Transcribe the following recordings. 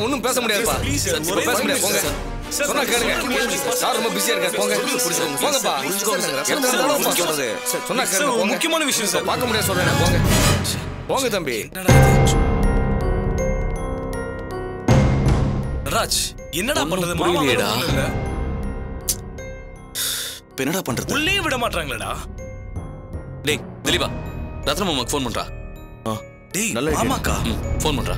ஒண்ணும் பேச முடியாதுப்பா Please, sir. இப்ப பேச முடியாது போங்க Sir, சொன்னா கேளுங்க sir, சார் ரொம்ப பிஸியா இருக்காரு போங்க போங்கப்பா எத்தனை தடவைப்பா சொல்றது சொன்னா Sir, கேளுங்க ஒரு போங்க முக்கியமான விஷயம் சார் பார்க்க முடியாது சொல்றேன் போங்க போங்க தம்பி ராஜ் என்னடா ஒண்ணும் பண்றது மாமா புரியலையேடா. வேற ஒண்ணும் இல்ல. இப்ப என்னடா பண்றது உள்ளே விட மாட்டாங்களேடா டேய் திலீபா ரத்ன மாமாக்கு ஃபோன் பண்றா டேய் நல்ல idea. மாமாக்கா ம் ஃபோன் பண்றா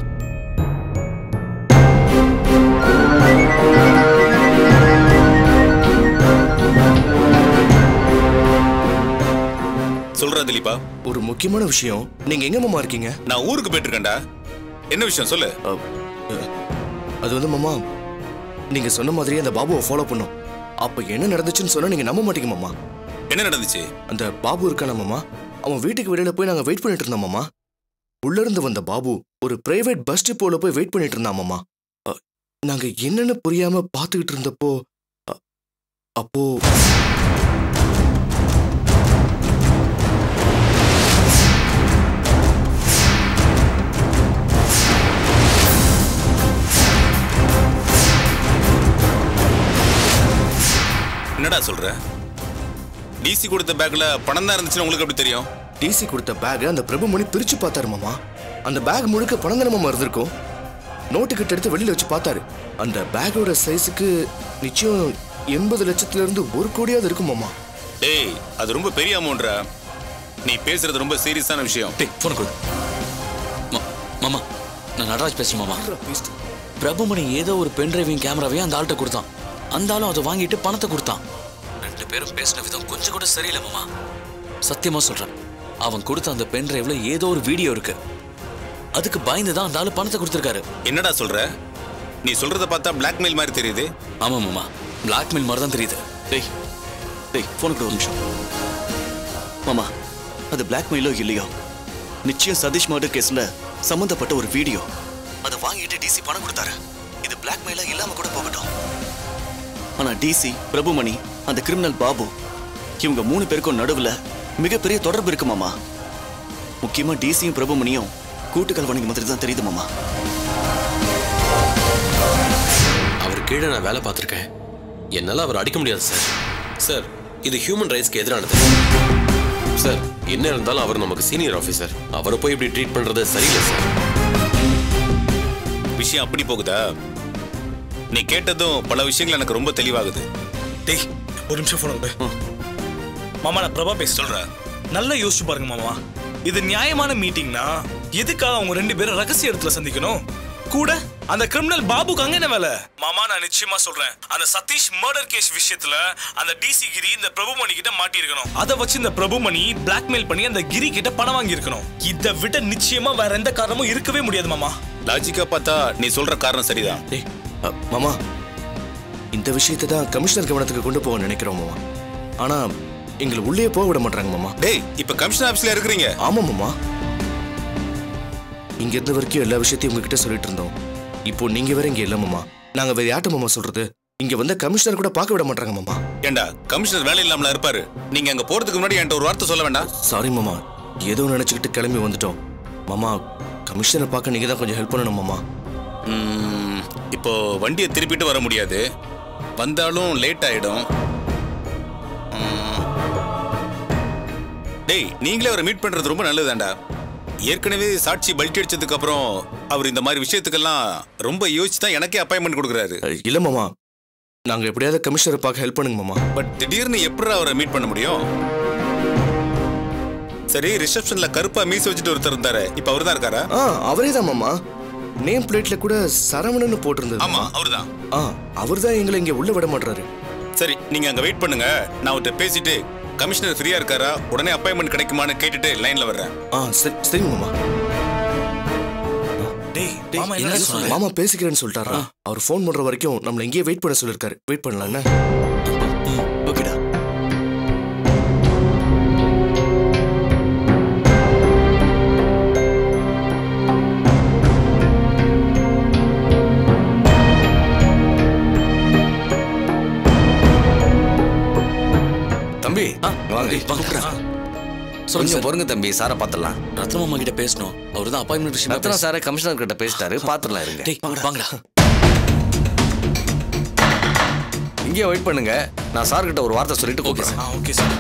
சொல்றா திலீபா ஒரு முக்கியமான விஷயம் நீங்க எங்க மாமா இருக்கீங்க நான் ஊருக்கு போயிட்டு இருக்கேன்டா என்ன விஷயம் சொல்லு அது வந்து மாமா நீங்க சொன்ன மாதிரியே அந்த பாபுவை ஃபாலோ பண்ணும் அப்ப என்ன நடந்துச்சுன்னு சொன்னா நீங்க நம்ப மாட்டீங்க மாமா என்ன நடந்துச்சு அந்த பாபு இருக்கான மாமா அவன் வீட்டுக்கு வெளியில போய் நாங்க வெயிட் பண்ணிட்டு இருந்தோம் மாமா உள்ள இருந்து வந்த பாபு ஒரு பிரைவேட் பஸ் டிப்போல போய் வெயிட் பண்ணிட்டு இருந்தான் மாமா அ, நாங்க என்னன்னு புரியாம பாத்துக்கிட்டு இருந்தப்போ அ, அப்போ என்னடா சொல்ற டிசி கொடுத்த பேக்ல பணம் தான் இருந்துச்சுன்னு உங்களுக்கு எப்படி தெரியும் டிசி கொடுத்த பேக்கை அந்த பிரபுமணி பிரிச்சு பார்த்தாரு மாமா அந்த பேக் முழுக்க பணம் தானே மாமா இருந்திருக்கும் நோட்டு கிட்ட எடுத்து வெளியில வச்சு பார்த்தாரு அந்த பேக்கோட சைஸுக்கு நிச்சயம் எண்பது லட்சத்துல இருந்து ஒரு கோடியாவது இருக்கும் மாமா டேய் அது ரொம்ப பெரிய அமௌண்ட்ரா நீ பேசுறது ரொம்ப சீரியஸான விஷயம் டேய் ஃபோன் கொடு மா- மாமா நான் நடராஜ் பேசுறேன் மாமா பிரபுமணி ஏதோ ஒரு பென் டிரைவிங் கேமராவையும் அந்த ஆள்கிட்ட கொடுத்தான் அந்த ஆளும் அதை வாங்கிட்டு பணத்தை கொடுத்தான் ரெண்டு பேரும் பேசின விதம் கொஞ்சம் கூட சரியில்லை மாமா சத்தியமா சொல்றேன் அவன் கொடுத்த அந்த பென் டிரைவ்ல ஏதோ ஒரு வீடியோ இருக்கு அதுக்கு பயந்து தான் அந்த ஆளு பணத்தை கொடுத்துருக்காரு என்னடா சொல்ற நீ சொல்றத பார்த்தா பிளாக்மெயில் மாதிரி தெரியுது ஆமா மாமா பிளாக்மெயில் மாதிரி தான் தெரியுது டேய் டேய் ஃபோன் கூட ஒரு நிமிஷம் மாமா அது பிளாக்மெயிலோ இல்லையோ நிச்சயம் சதீஷ் மர்டர் கேஸ்ல சம்பந்தப்பட்ட ஒரு வீடியோ அதை வாங்கிட்டு டிசி பணம் கொடுத்தாரு இது பிளாக்மெயிலா இல்லாம கூட போகட்டும் ஆனா டிசி பிரபுமணி அந்த கிரிமினல் பாபு இவங்க மூணு பேருக்கும் நடுவுல மிகப்பெரிய தொடர்பு இருக்கு மாமா முக்கியமா டிசியும் பிரபுமணியும் கூட்டுக்கல் வணிக மாதிரி தான் தெரியுது மாமா அவர் கீழே நான் வேலை பார்த்துருக்கேன் என்னால் அவர் அடிக்க முடியாது சார் சார் இது ஹியூமன் ரைட்ஸ்க்கு எதிரானது சார் என்ன இருந்தாலும் அவர் நமக்கு சீனியர் ஆஃபீஸர் அவரை போய் இப்படி ட்ரீட் பண்ணுறது சரியில்லை சார் விஷயம் அப்படி போகுதா நீ கேட்டதும் பல விஷயங்கள் எனக்கு ரொம்ப தெளிவாகுது டேய் ஒரு நிமிஷம் போன விடு மாமா நான் பிரபா பேச சொல்றேன் நல்லா யோசிச்சு பாருங்க மாமா இது நியாயமான மீட்டிங்னா எதுக்காக அவங்க ரெண்டு பேரும் ரகசிய இடத்துல சந்திக்கணும் கூட அந்த கிரிமினல் பாபுக்கு அங்க என்ன வேலை மாமா நான் நிச்சயமா சொல்றேன் அந்த சதீஷ் மர்டர் கேஸ் விஷயத்துல அந்த டிசி கிரி இந்த பிரபுமணி கிட்ட மாட்டி இருக்கணும் அதை வச்சு இந்த பிரபுமணி பிளாக்மெயில் பண்ணி அந்த கிரி கிட்ட பணம் வாங்கி இருக்கணும் இதை விட நிச்சயமா வேற எந்த காரணமும் இருக்கவே முடியாது மாமா லாஜிக்கா பார்த்தா நீ சொல்ற காரணம் சரிதான் டேய் அ, மாமா இந்த விஷயத்தை தான் கமிஷனர் கவனத்துக்கு கொண்டு போக நினைக்கிறோம் மாமா ஆனா எங்களை உள்ளே போக விட மாட்டாங்க மாமா டேய் இப்ப கமிஷன் ஆபீஸ்ல இருக்கிறீங்க ஆமா மாமா இங்க இருந்த வரைக்கும் எல்லா விஷயத்தையும் உங்ககிட்ட சொல்லிட்டு இருந்தோம் இப்போ நீங்க வேற இங்க இல்ல மாமா நாங்க வேற யார்ட்ட மாமா சொல்றது இங்க வந்த கமிஷனர் கூட பார்க்க விட மாட்டாங்க மாமா ஏண்டா கமிஷனர் வேலை இல்லாமல இருப்பாரு நீங்க அங்க போறதுக்கு முன்னாடி என்கிட்ட ஒரு வார்த்தை சொல்ல வேண்டாம் சாரி மாமா ஏதோ நினைச்சுக்கிட்டு கிளம்பி வந்துட்டோம் மாமா கமிஷனை பார்க்க நீங்க தான் கொஞ்சம் ஹெல்ப் பண்ணணும் மாமா ம், இப்போ வண்டியை திருப்பிட்டு வர முடியாது வந்தாலும் லேட் ஆயிடும் ம். டேய் நீங்களே அவரை மீட் பண்றது ரொம்ப நல்லதுதான்டா ஏற்கனவே சாட்சி பல்ட்டி அடிச்சதுக்கு அப்புறம் அவர் இந்த மாதிரி விஷயத்துக்கெல்லாம் ரொம்ப யோசிச்சு தான் எனக்கே அப்பாயின்மெண்ட் கொடுக்குறாரு அ, இல்ல மாமா நாங்க எப்படியாவது கமிஷனரை பார்க்க ஹெல்ப் பண்ணுங்க மாமா பட் திடீர்னு எப்படி அவரை மீட் பண்ண முடியும் சரி ரிசப்ஷன்ல கருப்பா மீஸ் வச்சுட்டு ஒருத்தர் இருந்தாரு இப்ப அவர் தான் இருக்காரா ஆ அவரே தான் மாமா நேம் பிளேட்ல கூட சரவணன்னு போட்டிருந்தது ஆமா அவர்தான் ஆ அவர் தான் எங்களை இங்க உள்ள விட மாட்டாரு சரி நீங்க அங்க வெயிட் பண்ணுங்க நான் அவர்கிட்ட பேசிட்டு கமிஷனர் ஃப்ரீயா இருக்காரா உடனே அப்பாயின்மெண்ட் கிடைக்குமான்னு கேட்டுட்டு லைன்ல வர்றேன் ஆ சரி சரி மாமா டேய் மாமா என்ன என்ன சொன்னாரு? மாமா பேசிக்கிறேன்னு சொல்லிட்டாரா அவர் ஃபோன் பண்ற வரைக்கும் நம்மள இங்கேயே வெயிட் பண்ண சொல்லிருக்காரு வெயிட் பண்ணலாம் என்ன ஓகேடா தம்பி ஆ, வாங்க டேய், வாங்க. சொல்லுங்க கொஞ்சம் சார் பொறுங்க தம்பி சாரை பார்த்துடலாம் ரத்ன மாமா கிட்ட பேசணும் அவர் தான் அப்பாயின்மெண்ட் விஷயமா ரத்னா சாரை கமிஷனர் கிட்ட பேசிட்டாரு பார்த்துடலாம் இருங்க டேய் வாங்கடா இங்கேயே வெயிட் பண்ணுங்க நான் சார் கிட்ட ஒரு வார்த்தை சொல்லிட்டு கூப்பிடுறேன் ஆ ஓகே சார்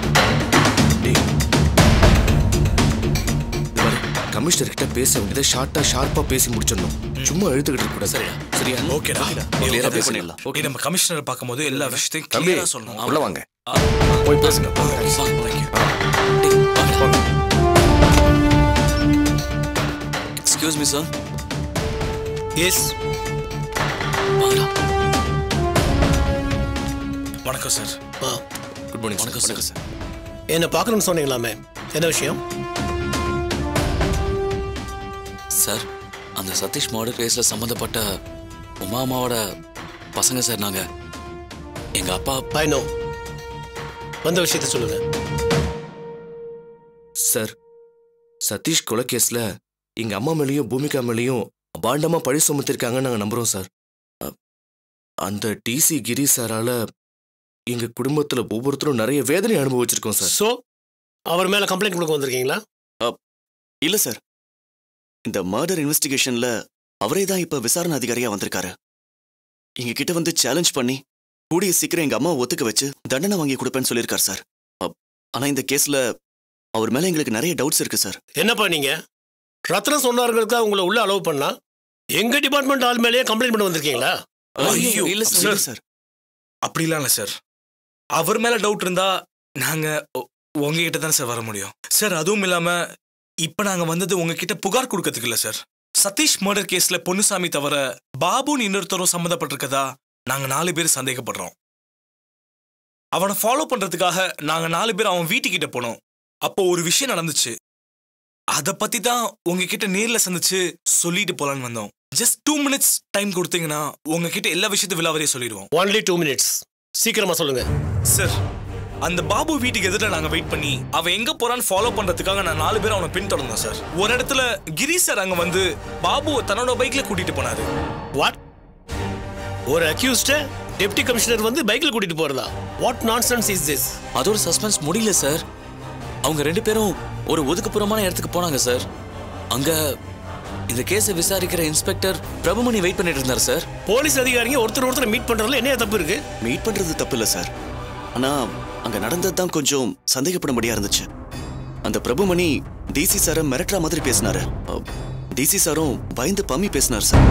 கமிஷனர் கிட்ட பேச வேண்டியதை ஷார்ட்டா ஷார்ப்பா பேசி முடிச்சிடணும் சும்மா எழுத்துக்கிட்டு இருக்க கூடாது சரியா சரியா ஓகேடா clear ஆ ஓகே பண்ணிடலாம். ஓகே நம்ம கமிஷனரை பார்க்கும்போது எல்லா விஷயத்தையும் தம்பி கிளியரா சொல்லணும் உள்ள வாங்க போய் பேசுங்க எக்ஸ்கியூஸ் மீ சார் எஸ் வாங்கடா வணக்கம் சார் குட் மார்னிங் வணக்கம் சார் சார் என்ன பார்க்கணும்னு சொன்னீங்களாமே என்ன விஷயம் சார் அந்த சதீஷ் மர்டர் கேஸ்ல சம்மந்தப்பட்ட உமா அம்மாவோட பசங்க சார் நாங்க எங்க அப்பா ஐ நோ வந்த விஷயத்த சொல்லுங்க சார் சதீஷ் கொலை கேஸ்ல எங்க அம்மா மேலேயும் பூமிகா மேலேயும் அபாண்டமா பழி சுமத்திருக்காங்கன்னு நாங்க நம்புறோம் சார் அ- அந்த டிசி கிரி சாரால எங்க குடும்பத்துல ஒவ்வொருத்தரும் நிறைய வேதனை அனுபவிச்சிருக்கோம் சார் ஸோ அவர் மேல கம்ப்ளைண்ட் கொடுக்க வந்திருக்கீங்களா இல்ல சார் இந்த மர்டர் இன்வெஸ்டிகேஷன்ல அவரே தான் இப்ப விசாரணை அதிகாரியா வந்திருக்காரு எங்க கிட்ட வந்து சேலஞ்ச் பண்ணி கூடிய சீக்கிரம் எங்க அம்மா ஒத்துக்க வச்சு தண்டனை வாங்கி கொடுப்பேன்னு சொல்லியிருக்கார் சார் அப்- ஆனா இந்த கேஸ்ல அவர் மேல எங்களுக்கு நிறைய டவுட்ஸ் இருக்கு சார் என்னப்பா நீங்க ரத்னம் சொன்னார்களுக்கா உங்களை உள்ள அலோவ் பண்ணா எங்க டிபார்ட்மெண்ட் ஆள் மேலேயே கம்ப்ளைண்ட் பண்ண வந்திருக்கீங்களா ஐயோ, இல்ல அப்படி சார் இல்ல சார் அப்படிலாம் இல்லை சார் அவர் மேல டவுட் இருந்தா நாங்க உ- உங்ககிட்ட தான் சார் வர முடியும் சார் அதுவும் இல்லாம இப்ப நாங்க வந்தது உங்ககிட்ட புகார் கொடுக்கறதுக்கு இல்ல சார் சதீஷ் மர்டர் கேஸ்ல பொன்னுசாமி தவிர பாபுன்னு இன்னொருத்தரும் சம்மந்தப்பட்டிருக்கதா நாங்க நாலு பேர் சந்தேகப்படுறோம் அவனை ஃபாலோ பண்றதுக்காக நாங்க நாலு பேர் அவன் வீட்டுக்கிட்ட போனோம் அப்போ ஒரு விஷயம் நடந்துச்சு அத பத்தி தான் உங்ககிட்ட நேர்ல சந்திச்சு சொல்லிட்டு போலான்னு வந்தோம் ஜஸ்ட் டூ மினிட்ஸ் டைம் கொடுத்தீங்கன்னா உங்ககிட்ட எல்லா விஷயத்தையும் விலாவரியா சொல்லிடுவோம் ஒன்லி டூ மினிட்ஸ் சீக்கிரமா சொல்லுங்க சார் அந்த பாபு வீட்டுக்கு எதிர நாங்க வெயிட் பண்ணி அவன் எங்க போறான்னு ஃபாலோ பண்றதுக்காக நான் நாலு பேர் அவனை பின்தொடர்ந்தோம் சார் ஒரு இடத்துல கிரி சார் அங்க வந்து பாபுவை தன்னோட பைக்ல கூட்டிட்டு போனாரு வாட் ஒரு அக்யூஸ்ட டெப்டி கமிஷனர் வந்து பைக்ல கூட்டிட்டு போறதா வாட் நான்சென்ஸ் இஸ் திஸ் அதோட சஸ்பென்ஸ் முடியல சார் அவங்க ரெண்டு பேரும் ஒரு ஒதுக்குப்புறமான இடத்துக்கு போனாங்க சார் அங்க இந்த கேஸை விசாரிக்கிற இன்ஸ்பெக்டர் பிரபுமணி வெயிட் பண்ணிட்டு இருந்தார் சார் போலீஸ் அதிகாரிங்க ஒருத்தர் ஒருத்தர் மீட் பண்றதுல என்ன தப்பு இருக்கு மீட் பண்றது தப்பு இல்ல சார் ஆனா அங்க நடந்தது தான் கொஞ்சம் சந்தேகப்படும்படியா இருந்துச்சு அந்த பிரபுமணி டிசி சாரை மிரட்டுற மாதிரி பேசினாரு டிசி சாரும் பயந்து பம்மி பேசினார் சார்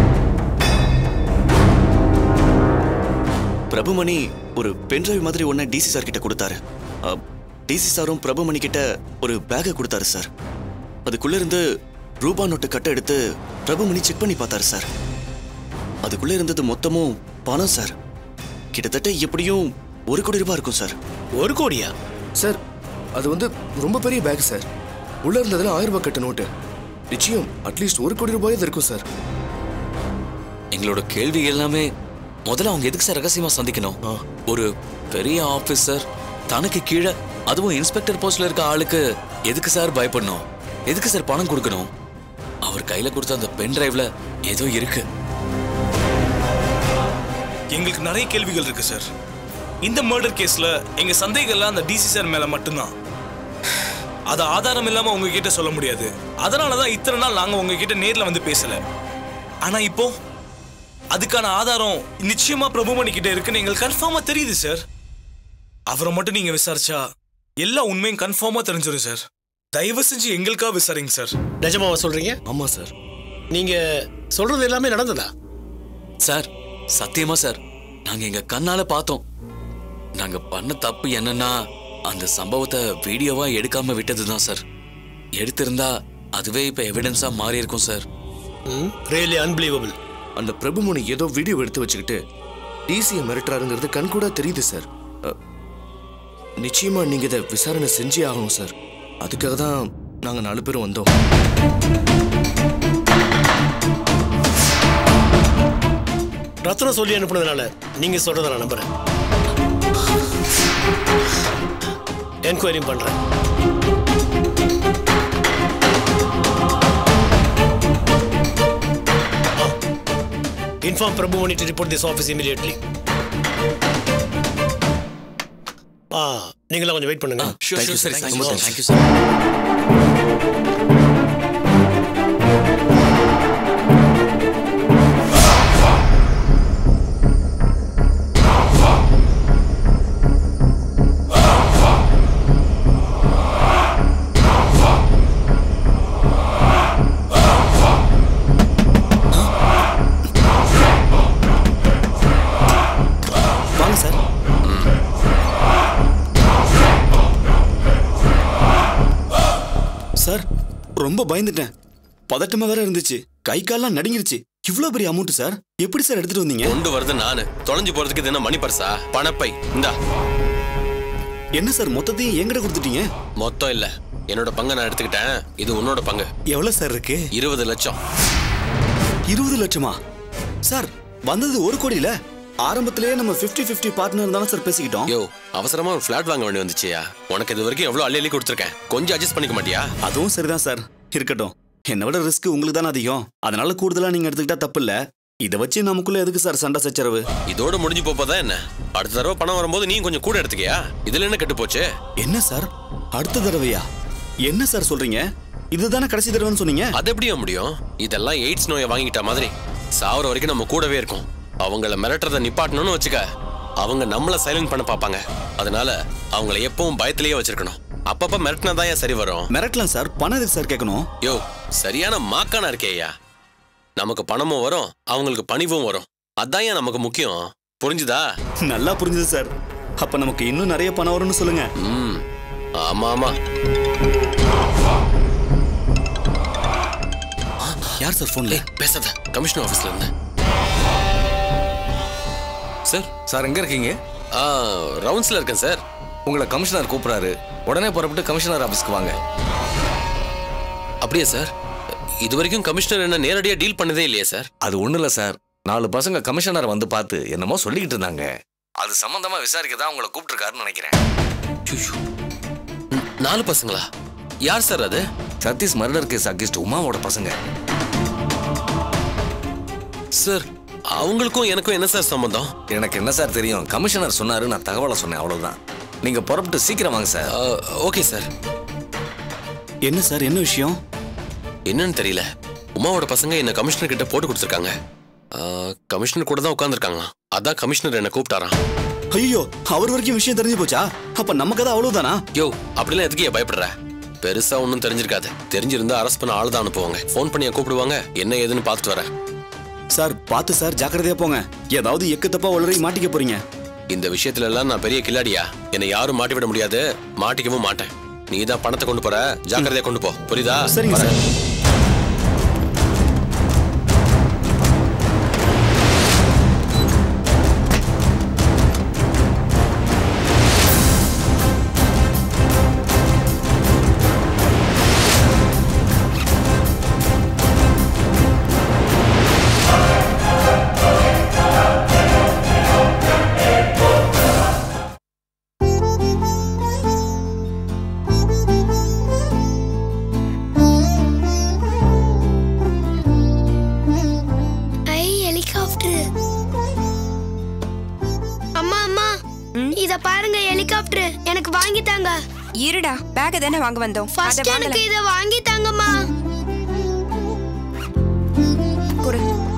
பிரபுமணி ஒரு பென்ட்ரைவ் மாதிரி ஒன்ன டிசி சார் கிட்ட கொடுத்தாரு டிசி சாரும் பிரபுமணி கிட்ட ஒரு பேக்கை கொடுத்தாரு சார் அதுக்குள்ள இருந்து ரூபா நோட்டு கட்டை எடுத்து பிரபுமணி செக் பண்ணி பார்த்தாரு சார் அதுக்குள்ள இருந்தது மொத்தமும் பணம் சார் கிட்டத்தட்ட எப்படியும் ஒரு கோடி ரூபாய் இருக்கும் சார் ஒரு கோடியா சார் அது வந்து ரொம்ப பெரிய பேக் சார் உள்ள இருந்ததுல ஆயிரம் ரூபாய் கட்ட நோட்டு நிச்சயம் அட்லீஸ்ட் ஒரு கோடி ரூபாய் இருக்கும் சார் எங்களோட கேள்வி எல்லாமே முதல்ல அவங்க எதுக்கு சார் ரகசியமா சந்திக்கணும் ஆ. ஒரு பெரிய ஆபீசர் தனக்கு கீழே அதுவும் இன்ஸ்பெக்டர் போஸ்ட்ல இருக்க ஆளுக்கு எதுக்கு சார் பயப்படணும் எதுக்கு சார் பணம் கொடுக்கணும் அவர் கையில கொடுத்த அந்த பென் டிரைவ்ல ஏதோ இருக்கு எங்களுக்கு நிறைய கேள்விகள் இருக்கு சார் இந்த மர்டர் கேஸ்ல எங்க சந்தேகம் எல்லாம் அந்த டிசி சார் மேல மட்டும்தான் அது ஆதாரம் இல்லாம உங்ககிட்ட சொல்ல முடியாது அதனாலதான் இத்தனை நாள் நாங்க உங்ககிட்ட நேர்ல வந்து பேசல ஆனா இப்போ அதுக்கான ஆதாரம் நிச்சயமா பிரபுமணி கிட்ட இருக்குன்னு எங்களுக்கு கன்ஃபார்மா தெரியுது சார் அவரை மட்டும் நீங்க விசாரிச்சா எல்லா உண்மையும் கன்ஃபார்மா தெரிஞ்சிடும் சார் தயவு செஞ்சு எங்களுக்காக விசாரிங்க சார் நிஜமாவா சொல்றீங்க ஆமா சார் நீங்க சொல்றது எல்லாமே நடந்ததா சார் சத்தியமா சார் நாங்க எங்க கண்ணால பார்த்தோம் நாங்க பண்ண தப்பு என்னன்னா அந்த சம்பவத்தை வீடியோவா எடுக்காம விட்டதுதான் சார் எடுத்திருந்தா அதுவே இப்ப எவிடன்ஸா மாறி இருக்கும் சார் ரியலி அன்பிலீவபிள் அந்த பிரபுமணி ஏதோ வீடியோ எடுத்து வச்சுக்கிட்டு டிசியை மிரட்டுறாருங்கிறது கண்கூடா தெரியுது சார் அ, நிச்சயமா நீங்க இதை விசாரணை செஞ்சே ஆகணும் சார் அதுக்காக தான் நாங்க நாலு பேரும் வந்தோம் ரத்னம் சொல்லி அனுப்புனதுனால நீங்க சொல்றத நான் நம்புறேன் என்கொயரி பண்றேன் inform Prabhumani to report this office immediately ஆ நீங்களாம் கொஞ்சம் வெயிட் பண்ணுங்க ஷூர் ஷூர் சரி Thank you, sir. Thank you sir sir ரொம்ப பயந்துட்டேன் பதட்டமா வேற இருந்துச்சு கை கால்லாம் நடுங்கிருச்சு இவ்ளோ பெரிய அமௌண்ட் சார் எப்படி சார் எடுத்துட்டு வந்தீங்க கொண்டு வரது நானு தொலைஞ்சு போறதுக்கு இது என்ன மணி பர்சா பணப்பை இந்தா என்ன சார் மொத்தத்தையும் என்கிட்ட கொடுத்துட்டீங்க மொத்தம் இல்ல என்னோட பங்கை நான் எடுத்துக்கிட்டேன் இது உன்னோட பங்கு எவ்வளவு சார் இருக்கு இருபது லட்சம் இருபது லட்சமா சார் வந்தது ஒரு கோடியில ஆரம்பத்திலேயே நம்ம 50 50 பார்ட்னர் தானே சார் பேசிக்கிட்டோம் யோ அவசரமா ஒரு ஃபிளாட் வாங்க வேண்டி வந்துச்சியா உனக்கு இது வரைக்கும் எவ்வளவு அள்ளி அள்ளி கொடுத்துருக்கேன் கொஞ்சம் அட்ஜஸ்ட் பண்ணிக்க மாட்டியா அதுவும் சரிதான் சார் இருக்கட்டும் என்னை விட ரிஸ்க் உங்களுக்கு தானே அதிகம் அதனால கூடுதலா நீங்க எடுத்துக்கிட்டா தப்பு இல்ல இதை வச்சு நமக்குள்ள எதுக்கு சார் சண்டை சச்சரவு இதோட முடிஞ்சு போப்பதான் என்ன அடுத்த தடவை பணம் வரும்போது நீ கொஞ்சம் கூட எடுத்துக்கியா இதுல என்ன கெட்டு போச்சு என்ன சார் அடுத்த தடவையா என்ன சார் சொல்றீங்க இதுதானே கடைசி தடவைன்னு சொன்னீங்க அது எப்படியா முடியும் இதெல்லாம் எய்ட்ஸ் நோயை வாங்கிட்ட மாதிரி சாவர வரைக்கும் நம்ம கூடவே இருக்கும் அவங்கள மிரட்டுறத நிப்பாட்டணும்னு வச்சுக்க அவங்க நம்மள சைலண்ட் பண்ண பார்ப்பாங்க அதனால அவங்கள எப்பவும் பயத்திலேயே வச்சிருக்கணும் அப்பப்ப மிரட்டினா தான் ஏன் சரி வரும் மிரட்டலாம் சார் பணம் எதுக்கு சார் கேட்கணும் யோ சரியான மாக்கானா இருக்கேயா நமக்கு பணமும் வரும் அவங்களுக்கு பணிவும் வரும் அதான் ஏன் நமக்கு முக்கியம் புரிஞ்சுதா நல்லா புரிஞ்சுது சார் அப்ப நமக்கு இன்னும் நிறைய பணம் வரும்னு சொல்லுங்க ம் ஆமா ஆமா யார் சார் போன்ல பேசாத கமிஷனர் ஆஃபீஸ்ல இருந்து சார் சார் எங்க இருக்கீங்க ஆ ரவுண்ட்ஸ்ல இருக்கேன் சார் உங்களை கமிஷனர் கூப்பிடுறாரு உடனே புறப்பட்டு கமிஷனர் ஆபீஸ்க்கு வாங்க அப்படியா சார் இது வரைக்கும் கமிஷனர் என்ன நேரடியா டீல் பண்ணதே இல்லையா சார் அது ஒண்ணும் இல்ல சார் நாலு பசங்க கமிஷனர் வந்து பார்த்து என்னமோ சொல்லிக்கிட்டு இருந்தாங்க அது சம்பந்தமா விசாரிக்க தான் உங்களை கூப்பிட்டுருக்காருன்னு நினைக்கிறேன் ஐயோ. ந- நாலு பசங்களா யார் சார் அது சதீஷ் மர்டர் கேஸ் அகிஸ்ட் உமாவோட பசங்க சார் அவங்களுக்கும் எனக்கும் என்ன சார் சம்பந்தம் எனக்கு என்ன சார் தெரியும் கமிஷனர் சொன்னாரு நான் தகவலை சொன்னேன் அவ்வளவுதான் நீங்க புறப்பட்டு சீக்கிரம் வாங்க சார் ஓகே சார் என்ன சார் என்ன விஷயம் என்னன்னு தெரியல உமாவோட பசங்க என்ன கமிஷனர் கிட்ட போட்டு கொடுத்துருக்காங்க கமிஷனர் கூட தான் உட்காந்துருக்காங்க அதான் கமிஷனர் என்ன கூப்பிட்டாராம் ஐயோ அவர் வரைக்கும் விஷயம் தெரிஞ்சு போச்சா அப்ப நம்ம கதை அவ்வளவுதானா யோ அப்படிலாம் எதுக்கு ஏன் பயப்படுற பெருசா ஒன்றும் தெரிஞ்சிருக்காது தெரிஞ்சிருந்தா அரெஸ்ட் பண்ண ஆள் தான் அனுப்புவாங்க ஃபோன் பண்ணி கூப்பிடுவாங்க என்ன ஏதுன்னு பார்த்துட்டு வரேன் சார் பார்த்து சார் ஜாக்கிரதையா போங்க ஏதாவது எக்கு தப்பா உளறி மாட்டிக்க போறீங்க இந்த விஷயத்துல எல்லாம் நான் பெரிய கில்லாடியா என்னை யாரும் மாட்டி விட முடியாது மாட்டிக்கவும் மாட்டேன் நீ தான் பணத்தை கொண்டு போற ஜாக்கிரதையா கொண்டு போ புரியுதா சரிங்க வரேன். சார் ஐ ஹெலிகாப்டர் அம்மா அம்மா இத பாருங்க ஹெலிகாப்டர் எனக்கு வாங்கி தாங்க இருடா பேக் தானே வாங்க வந்தோம் அத ஃபர்ஸ்ட் வாங்கலாம். எனக்கு இத வாங்கி தாங்கம்மா கொடு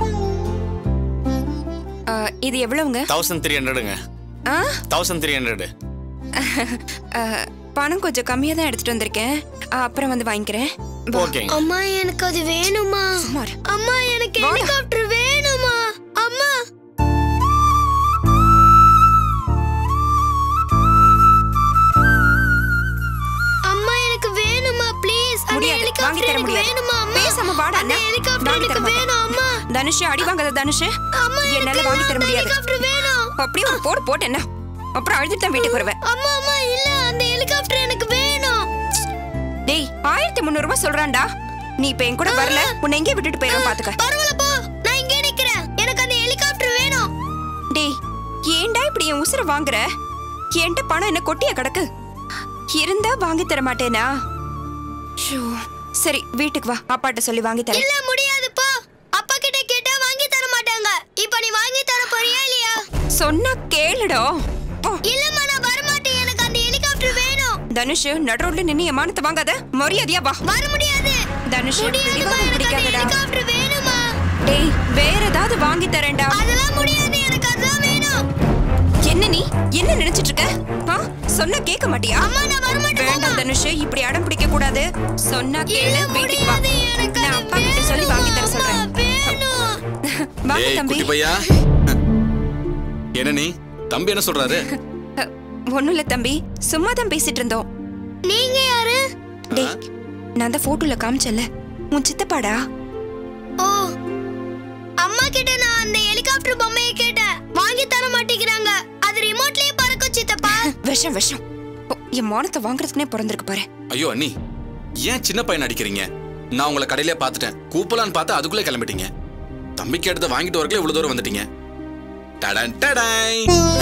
ஆ, இது எவ்வளவுங்க தௌசண்ட் த்ரீ ஹண்ட்ரடுங்க ஆ? தௌசண்ட் த்ரீ ஹண்ட்ரடு ஆ, பணம் கொஞ்சம் கம்மியா தான் எடுத்துட்டு வந்திருக்கேன் ஆ, அப்புறம் வந்து வாங்கிக்கிறேன் வா. ஓகேங்க அம்மா எனக்கு அது வேணுமா சும்மா இரு. அம்மா எனக்கு வாடா. ஹெலிகாப்டர் வேணுமா அம்மா அம்மா எனக்கு வேணுமா ப்ளீஸ் அந்த முடியாது வாங்கி ஹெலிகாப்டர் தர எனக்கு முடியாது வேணுமா அம்மா பேசாம வாடா அந்த அண்ணா. ஹெலிகாப்டர் வாங்கி தர எனக்கு மாட்டேன். வேணும் அம்மா தனுஷ் அடி வாங்காத தனுஷ் அம்மா என்னால எனக்கு வாங்கி தர அந்த முடியாது ஹெலிகாப்டர் வேணும் அப்படியே ஒரு போடு போட்டு என்ன அப்புறம் அழுதுட்டு தான் வீட்டுக்கு வருவேன் அம்மா அம்மா இல்ல அந்த ஹெலிகாப்டர் எனக்கு வேணும் டேய் ஆயிரத்தி முந்நூறு ரூபாய் சொல்றான்டா நீ இப்ப என் கூட வரல உன்னை எங்கே விட்டுட்டு போயிடும் பாத்துக்க பரவாயில்ல போ நான் இங்கே நிக்கிறேன் எனக்கு அந்த ஹெலிகாப்டர் வேணும் டேய் ஏன்டா இப்படி என் உசுர வாங்குற என்கிட்ட பணம் என்ன கொட்டியா கிடக்கு இருந்தா வாங்கி தர மாட்டேனா ஷோ சரி வீட்டுக்கு வா அப்பாட்ட சொல்லி வாங்கி தரேன் இல்ல முடியாது போ அப்பா கிட்ட கேட்டா வாங்கி தர மாட்டாங்க இப்போ நீ வாங்கி தர போறியா இல்லையா சொன்னா கேளுடா போ. இல்லம்மா நான் வர மாட்டேன் எனக்கு அந்த ஹெலிகாப்டர் வேணும் தனுஷ் நடுரோட்ல நின்னு என் மானத்தை வாங்காத மரியாதையா வா வர முடியாது தனுஷ் முடியாதுமா பிடிவாதம் எனக்கு அந்த பிடிக்காதடா ஹெலிகாப்டர் வேணுமா டேய் வேற ஏதாவது வாங்கி தரேன்டா அதெல்லாம் முடியாது எனக்கு அதான் வேணும் என்ன நீ என்ன நினைச்சிட்டு இருக்க ஆ? சொன்னா கேட்க மாட்டியா அம்மா நான் வர மாட்டேன் வேண்டாம் தனுஷ் இப்படி அடம் பிடிக்க கூடாது சொன்னா கேளு இல்ல வீட்டுக்கு வா முடியாது எனக்கு நான் அது அப்பா கிட்ட சொல்லி வாங்கி தர வேணும், சொல்றேன் வேணும் வாங்க ஏய் தம்பி குட்டி பையா என்ன நீ தம்பி என்ன சொல்றாரு ஒண்ணும் இல்ல தம்பி சும்மா தான் பேசிட்டு இருந்தோம் நீங்க யாரு டேய் நான் தான் போட்டோல காமிச்சல உன் சித்தப்பாடா ஓ அம்மா கிட்ட நான் அந்த ஹெலிகாப்டர் பொம்மையை கேட்டேன் வாங்கி தர மாட்டேங்கிறாங்க அது ரிமோட்லயே பறக்கும் சித்தப்பா விஷம் விஷம் ஓ, என் மானத்தை வாங்குறதுக்குனே பிறந்திருக்கு பாரு ஐயோ அண்ணி ஏன் சின்ன பையன் அடிக்கிறீங்க நான் உங்களை கடையிலே பார்த்துட்டேன் கூப்பலான்னு பார்த்தா அதுக்குள்ளே கிளம்பிட்டீங்க தம்பிக்கு எடுத்து வாங்கிட்டு வரக்குள்ள இவ்வளவு தூரம் வந்துட்டீங்க டடன் டடாய்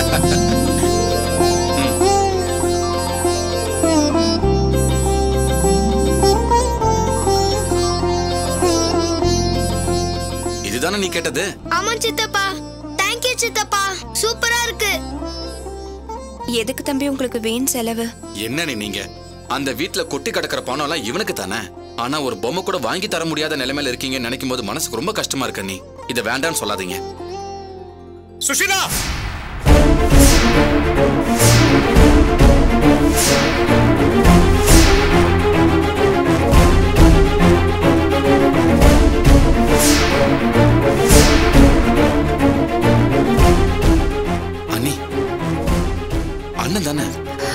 இதுதானே நீ கேட்டது ஆமா சித்தப்பா தேங்க்யூ சித்தப்பா சூப்பரா இருக்கு எதுக்கு தம்பி உங்களுக்கு வீண் செலவு என்ன நீ நீங்க அந்த வீட்ல கொட்டி கிடக்கிற பணம் எல்லாம் இவனுக்கு தானே ஆனா ஒரு பொம்மை கூட வாங்கி தர முடியாத நிலைமையில இருக்கீங்கன்னு நினைக்கும் போது மனசுக்கு ரொம்ப கஷ்டமா இருக்கு நீ இதை வேண்டாம்னு சொல்லாதீங்க சுஷிலா அண்ணி அண்ணன் தானே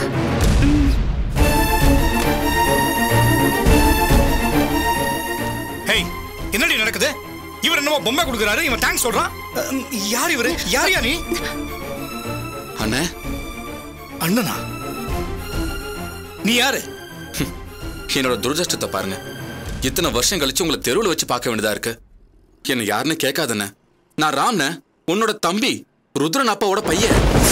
ஹேய் என்னடி நடக்குது இவர் என்னமோ பொம்மை கொடுக்குறாரு இவன் தேங்க்ஸ் சொல்றான் அஹ், யார் இவரு யார் யா நீ அண்ணே அண்ணனா நீ யாரு என்னோட துரதிருஷ்டத்தை பாருங்க இத்தனை வருஷம் கழிச்சு உங்களை தெருவில் வச்சு பார்க்க வேண்டியதா இருக்கு என்ன யாருன்னு கேட்காதண்ணே நான் ராம்ன உன்னோட தம்பி ருத்ரன் அப்பாவோட பையன்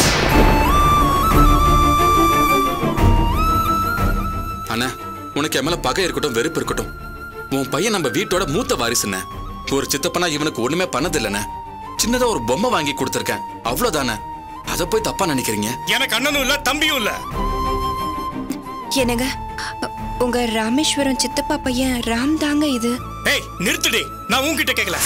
அண்ணா உனக்கு என் மேல பகை இருக்கட்டும் வெறுப்பு இருக்கட்டும் உன் பையன் நம்ம வீட்டோட மூத்த வாரிசுண்ணே ஒரு சித்தப்பனா இவனுக்கு ஒண்ணுமே பண்ணது இல்லைண்ணே சின்னதா ஒரு பொம்மை வாங்கி கொடுத்துருக்கேன் அவ்வளவுதானே அதை போய் தப்பா நினைக்கிறீங்க எனக்கு அண்ணனும் இல்ல தம்பியும் இல்ல என்னங்க அ, உங்க ராமேஸ்வரம் சித்தப்பா பையன் ராம் தாங்க இது ஏய் நிறுத்துடி நான் உன்கிட்ட கேட்கல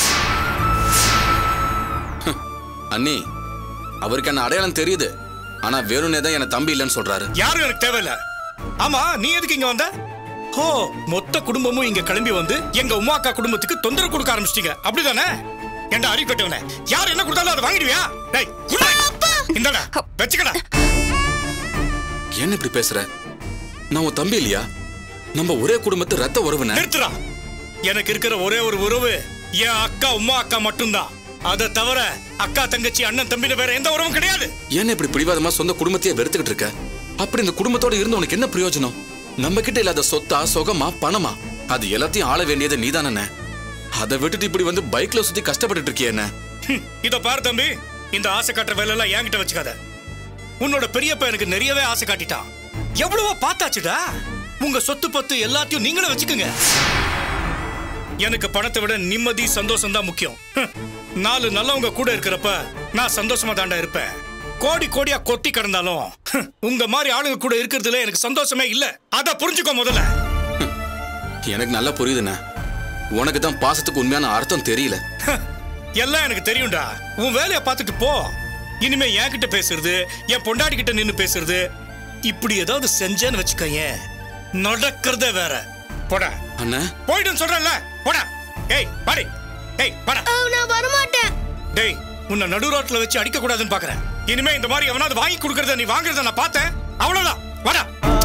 அண்ணி அவருக்கு என்ன அடையாளம் தெரியுது ஆனா வேணும்னே தான் என்ன தம்பி இல்லைன்னு சொல்றாரு யாரும் எனக்கு தேவையில்ல ஆமா நீ எதுக்கு இங்க வந்த ஓ மொத்த குடும்பமும் இங்க கிளம்பி வந்து எங்க உமா அக்கா குடும்பத்துக்கு தொந்தரவு கொடுக்க ஆரம்பிச்சிட்டீங்க அப்படிதானே ஏண்டா அறிவு கட்டவனே யார் என்ன கொடுத்தாலும் அதை வாங்கிடுவியா டேய் குடுடா. இந்தாடா வச்சுக்கடா என்ன இப்படி பேசுற நான் உன் தம்பி இல்லையா நம்ம ஒரே குடும்பத்து ரத்த உறவுன நிறுத்துறா எனக்கு இருக்கிற ஒரே ஒரு உறவு என் அக்கா உமா அக்கா மட்டும்தான் அதை தவிர அக்கா தங்கச்சி அண்ணன் தம்பின்னு வேற எந்த உறவும் கிடையாது ஏன் இப்படி பிடிவாதமா சொந்த குடும்பத்தையே வெறுத்துக்கிட்டு இருக்க அப்படி இந்த குடும்பத்தோட இருந்து உனக்கு என்ன பிரயோஜனம் நம்ம கிட்ட இல்லாத சொத்தா சுகமா பணமா அது எல்லாத்தையும் ஆள வேண்டியது நீதானே அதை விட்டுட்டு இப்படி வந்து பைக்ல சுத்தி கஷ்டப்பட்டுட்டு இருக்கியே என்ன ஹம், இத பாரு தம்பி இந்த ஆசை காட்டுற வேலை எல்லாம் என்கிட்ட வச்சுக்காத உன்னோட பெரியப்பா எனக்கு நிறையவே ஆசை காட்டிட்டான் எவ்வளவோ பார்த்தாச்சுடா உங்க சொத்து பத்து எல்லாத்தையும் நீங்களும் வச்சுக்கோங்க எனக்கு பணத்தை விட நிம்மதி சந்தோஷம் தான் முக்கியம் ஹம், நாலு நல்லவங்க கூட இருக்கிறப்ப நான் சந்தோஷமா தாண்டா இருப்பேன் கோடி கோடியா கொட்டி கிடந்தாலும் ஹம், உங்க மாதிரி ஆளுங்க கூட இருக்கிறதுல எனக்கு சந்தோஷமே இல்ல அத புரிஞ்சுக்கோ முதல்ல எனக்கு நல்லா புரியுதுண்ணே உனக்கு தான் பாசத்துக்கு உண்மையான அர்த்தம் தெரியல எல்லாம் எனக்கு தெரியும்டா உன் வேலையை பார்த்துட்டு போ இனிமே என்கிட்ட பேசுறது என் பொண்டாட்டி கிட்ட நின்னு பேசுறது இப்படி ஏதாவது செஞ்சேன்னு வச்சுக்கோயேன் நடக்கிறதே வேற போடா அண்ணா போயிடுன்னு சொல்றேன்ல போடா ஏய் பாடி ஏய் பாடா நான் வரமாட்டேன் டேய் உன்னை நடு ரோட்ல வச்சு அடிக்க கூடாதுன்னு பாக்குறேன் இனிமே இந்த மாதிரி எவனாவது வாங்கி கொடுக்கறத நீ வாங்குறத நான் பார்த்தேன் அவ்வளவுதான் வாடா